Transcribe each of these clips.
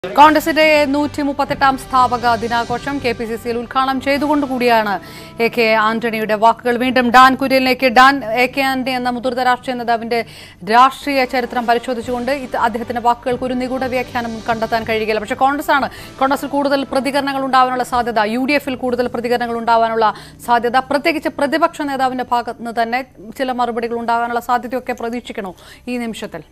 കോൺഗ്രസിന്റെ നൂറ്റി മുപ്പത്തെട്ടാം സ്ഥാപക ദിനാഘോഷം കെ പി സി സിയിൽ ഉദ്ഘാടനം ചെയ്തുകൊണ്ടുകൂടിയാണ് എ കെ ആന്റണിയുടെ വാക്കുകൾ വീണ്ടും ഡാൻ കുര്യനിലേക്ക് ഡാൻ എ കെ ആന്റണി എന്ന മുതിർന്ന രാഷ്ട്രീയ നേതാവിന്റെ രാഷ്ട്രീയ ചരിത്രം പരിശോധിച്ചുകൊണ്ട് ഇത് അദ്ദേഹത്തിന്റെ വാക്കുകൾക്ക് ഒരു നിഗൂഢ വ്യാഖ്യാനം കണ്ടെത്താൻ കഴിയുകയില്ല പക്ഷേ കോൺഗ്രസ് ആണ് കോൺഗ്രസിൽ കൂടുതൽ പ്രതികരണങ്ങൾ ഉണ്ടാവാനുള്ള സാധ്യത യു ഡി എഫിൽ കൂടുതൽ പ്രതികരണങ്ങൾ ഉണ്ടാവാനുള്ള സാധ്യത പ്രത്യേകിച്ച് പ്രതിപക്ഷ നേതാവിന്റെ ഭാഗത്ത് നിന്ന് തന്നെ ചില മറുപടികൾ ഉണ്ടാകാനുള്ള സാധ്യതയൊക്കെ പ്രതീക്ഷിക്കണോ ഈ നിമിഷത്തിൽ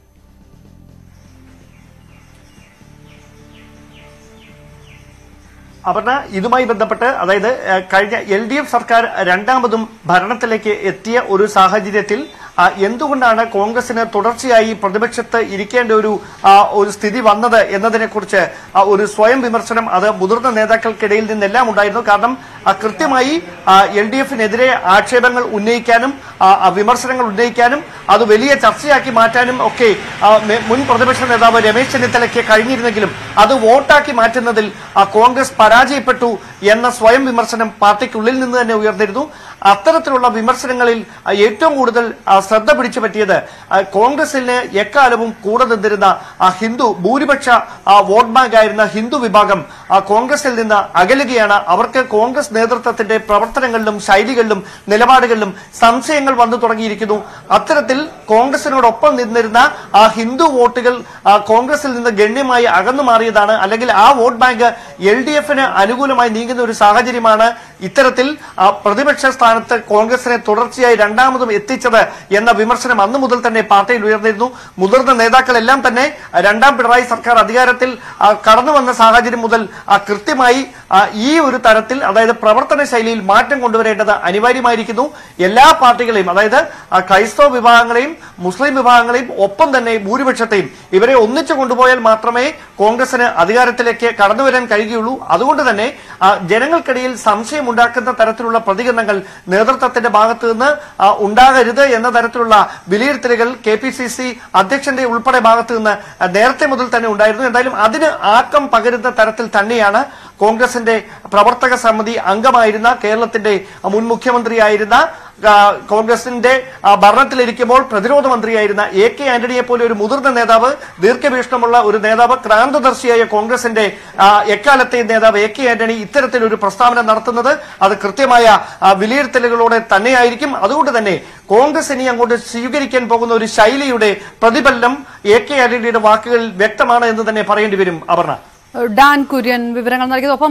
അപർണ ഇതുമായി ബന്ധപ്പെട്ട് അതായത് ഏഹ്, കഴിഞ്ഞ എൽ ഡി എഫ് സർക്കാർ രണ്ടാമതും ഭരണത്തിലേക്ക് എത്തിയ ഒരു സാഹചര്യത്തിൽ ആ, എന്തുകൊണ്ടാണ് കോൺഗ്രസിന് തുടർച്ചയായി പ്രതിപക്ഷത്ത് ഇരിക്കേണ്ട ഒരു ആ, ഒരു സ്ഥിതി വന്നത് എന്നതിനെക്കുറിച്ച് ആ, ഒരു സ്വയം വിമർശനം അത് മുതിർന്ന നേതാക്കൾക്കിടയിൽ നിന്നെല്ലാം ഉണ്ടായിരുന്നു കാരണം ആ, കൃത്യമായി എൽ ഡി എഫിനെതിരെ ആക്ഷേപങ്ങൾ ഉന്നയിക്കാനും ആ, ആ, വിമർശനങ്ങൾ ഉന്നയിക്കാനും അത് വലിയ ചർച്ചയാക്കി മാറ്റാനും ഒക്കെ ആ, മെ- മുൻ പ്രതിപക്ഷ നേതാവ് രമേശ് ചെന്നിത്തലയ്ക്ക് കഴിഞ്ഞിരുന്നെങ്കിലും അത് വോട്ടാക്കി മാറ്റുന്നതിൽ ആ, കോൺഗ്രസ് പരാജയപ്പെട്ടു എന്ന സ്വയം വിമർശനം പാർട്ടിക്കുള്ളിൽ നിന്ന് തന്നെ ഉയർന്നിരുന്നു അത്തരത്തിലുള്ള വിമർശനങ്ങളിൽ ആ, ഏറ്റവും കൂടുതൽ ആ, ശ്രദ്ധ പിടിച്ചു പറ്റിയത് ആ, കോൺഗ്രസിന് എക്കാലവും കൂടെ നിന്നിരുന്ന ആ ഹിന്ദു ഭൂരിപക്ഷ ആ, വോട്ട് ബാങ്ക് ആയിരുന്ന ഹിന്ദു വിഭാഗം ആ, കോൺഗ്രസിൽ നിന്ന് അകലുകയാണ് അവർക്ക് കോൺഗ്രസ് നേതൃത്വത്തിന്റെ പ്രവർത്തനങ്ങളിലും ശൈലികളിലും നിലപാടുകളിലും സംശയങ്ങൾ വന്നു തുടങ്ങിയിരിക്കുന്നു അത്തരത്തിൽ കോൺഗ്രസിനോടൊപ്പം നിന്നിരുന്ന ആ ഹിന്ദു വോട്ടുകൾ ആ, കോൺഗ്രസിൽ നിന്ന് ഗണ്യമായി അകന്നു മാറിയതാണ് അല്ലെങ്കിൽ ആ വോട്ട് ബാങ്ക് എൽ ഡി എഫിന് അനുകൂലമായി നീങ്ങുന്ന ഒരു സാഹചര്യമാണ് ഇത്തരത്തിൽ ആ, പ്രതിപക്ഷ സ്ഥാനത്ത് കോൺഗ്രസിനെ തുടർച്ചയായി രണ്ടാമതും എത്തിച്ചത് എന്ന വിമർശനം അന്നു മുതൽ തന്നെ പാർട്ടിയിൽ ഉയർന്നിരുന്നു മുതിർന്ന നേതാക്കളെല്ലാം തന്നെ രണ്ടാം പിണറായി സർക്കാർ അധികാരത്തിൽ ആ, കടന്നു വന്ന സാഹചര്യം മുതൽ ആ, കൃത്യമായി ആ, ഈ ഒരു തരത്തിൽ അതായത് പ്രവർത്തന ശൈലിയിൽ മാറ്റം കൊണ്ടുവരേണ്ടത് അനിവാര്യമായിരിക്കുന്നു എല്ലാ പാർട്ടികളെയും അതായത് ആ, ക്രൈസ്തവ വിഭാഗങ്ങളെയും മുസ്ലിം വിഭാഗങ്ങളെയും ഒപ്പം തന്നെ ഭൂരിപക്ഷത്തെയും ഇവരെ ഒന്നിച്ചു കൊണ്ടുപോയാൽ മാത്രമേ കോൺഗ്രസിന് അധികാരത്തിലേക്ക് കടന്നു വരാൻ കഴിയുകയുള്ളൂ അതുകൊണ്ട് തന്നെ ആ, ജനങ്ങൾക്കിടയിൽ സംശയമുണ്ടാക്കുന്ന തരത്തിലുള്ള പ്രതികരണങ്ങൾ നേതൃത്വത്തിന്റെ ഭാഗത്തു നിന്ന് ആ, ഉണ്ടാകരുത് എന്ന തരത്തിലുള്ള വിലയിരുത്തലുകൾ കെ പി സി സി അധ്യക്ഷന്റെ ഉൾപ്പെടെ ഭാഗത്തു നിന്ന് ആ, നേരത്തെ മുതൽ തന്നെ ഉണ്ടായിരുന്നു എന്തായാലും അതിന് ആക്കം പകരുന്ന തരത്തിൽ തന്നെയാണ് കോൺഗ്രസിന്റെ പ്രവർത്തക സമിതി അംഗമായിരുന്ന കേരളത്തിന്റെ മുൻ മുഖ്യമന്ത്രിയായിരുന്ന ആ, കോൺഗ്രസിന്റെ ആ, ഭരണത്തിലിരിക്കുമ്പോൾ പ്രതിരോധ മന്ത്രിയായിരുന്ന എ കെ ആന്റണിയെ പോലെ ഒരു മുതിർന്ന നേതാവ് ദീർഘവീക്ഷണമുള്ള ഒരു നേതാവ് ക്രാന്തദർശിയായ കോൺഗ്രസിന്റെ ആ, എക്കാലത്തെ നേതാവ് എ കെ ആന്റണി ഇത്തരത്തിലൊരു പ്രസ്താവന നടത്തുന്നത് അത് കൃത്യമായ ആ, വിലയിരുത്തലുകളോടെ തന്നെയായിരിക്കും അതുകൊണ്ട് തന്നെ കോൺഗ്രസ് ഇനി അങ്ങോട്ട് സ്വീകരിക്കാൻ പോകുന്ന ഒരു ശൈലിയുടെ പ്രതിഫലനം എ കെ ആന്റണിയുടെ വാക്കുകളിൽ വ്യക്തമാണ് എന്ന് തന്നെ പറയേണ്ടി വരും അപർണ ഡാൻ കുര്യൻ വിവരങ്ങൾ നൽകിയത് ഒപ്പം